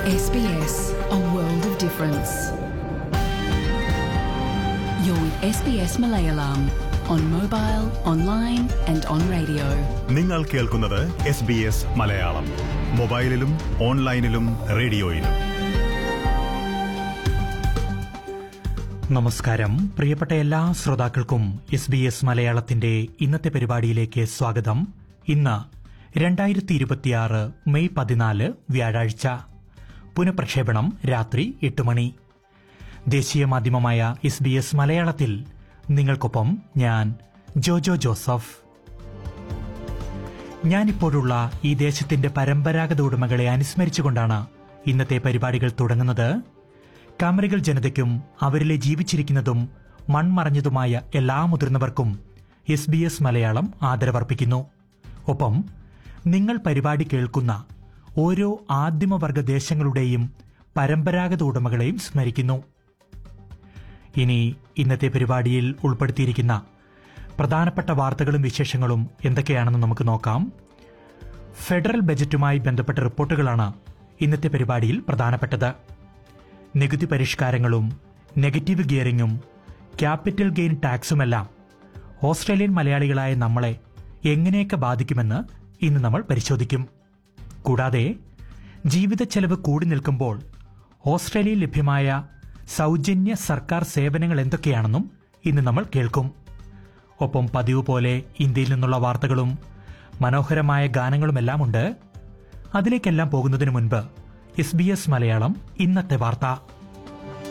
SBS, a world of difference. You're with SBS Malayalam on mobile, online, and on radio. നിങ്ങൾ കേൾക്കുന്നത് S B S Malayalam മൊബൈലിലും ഓൺലൈനിലും റേഡിയോയിലും നമസ്കാരം പ്രിയപ്പെട്ട എല്ലാ ശ്രോതാക്കൾക്കും എസ് ബി എസ് മലയാളത്തിന്റെ ഇന്നത്തെ പരിപാടിയിലേക്ക് സ്വാഗതം ഇന്ന് രണ്ടായിരത്തി ഇരുപത്തിയാറ് മെയ് പതിനാല് വ്യാഴാഴ്ച പുനഃപ്രക്ഷേപണം രാത്രി എട്ട് മണി ദേശീയ മാധ്യമമായ എസ് ബി എസ് മലയാളത്തിൽ നിങ്ങൾക്കൊപ്പം ഞാൻ ജോജോ ജോസഫ് ഞാനിപ്പോഴുള്ള ഈ ദേശത്തിന്റെ പരമ്പരാഗത ഉടമകളെ അനുസ്മരിച്ചുകൊണ്ടാണ് ഇന്നത്തെ പരിപാടികൾ തുടങ്ങുന്നത് കാമറികൾ ജനതയ്ക്കും അവരിലെ ജീവിച്ചിരിക്കുന്നതും മൺമറഞ്ഞതുമായ എല്ലാ മുതിർന്നവർക്കും എസ് ബി എസ് മലയാളം ആദരവർപ്പിക്കുന്നു ഒപ്പം നിങ്ങൾ പരിപാടി കേൾക്കുന്ന ഓരോ ആദിമവർഗ ദേശങ്ങളുടെയും പരമ്പരാഗത ഉടമകളെയും സ്മരിക്കുന്നു ഇനി ഇന്നത്തെ പരിപാടിയിൽ ഉൾപ്പെടുത്തിയിരിക്കുന്ന പ്രധാനപ്പെട്ട വാർത്തകളും വിശേഷങ്ങളും എന്തൊക്കെയാണെന്ന് നമുക്ക് നോക്കാം ഫെഡറൽ ബജറ്റുമായി ബന്ധപ്പെട്ട റിപ്പോർട്ടുകളാണ് ഇന്നത്തെ പരിപാടിയിൽ പ്രധാനപ്പെട്ടത് നികുതി പരിഷ്കാരങ്ങളും നെഗറ്റീവ് ഗിയറിംഗും ക്യാപിറ്റൽ ഗെയിൻ ടാക്സുമെല്ലാം ഓസ്ട്രേലിയൻ മലയാളികളായ നമ്മളെ എങ്ങനെയൊക്കെ ബാധിക്കുമെന്ന് ഇന്ന് നമ്മൾ പരിശോധിക്കും കൂടാതെ ജീവിത ചെലവ് കൂടി നിൽക്കുമ്പോൾ ഓസ്ട്രേലിയയിൽ ലഭ്യമായ സൗജന്യ സർക്കാർ സേവനങ്ങൾ എന്തൊക്കെയാണെന്നും ഇന്ന് നമ്മൾ കേൾക്കും ഒപ്പം പതിവ് പോലെ ഇന്ത്യയിൽ നിന്നുള്ള വാർത്തകളും മനോഹരമായ ഗാനങ്ങളുമെല്ലാം ഉണ്ട് അതിലേക്കെല്ലാം പോകുന്നതിന് മുൻപ് എസ് ബി എസ് മലയാളം ഇന്നത്തെ വാർത്ത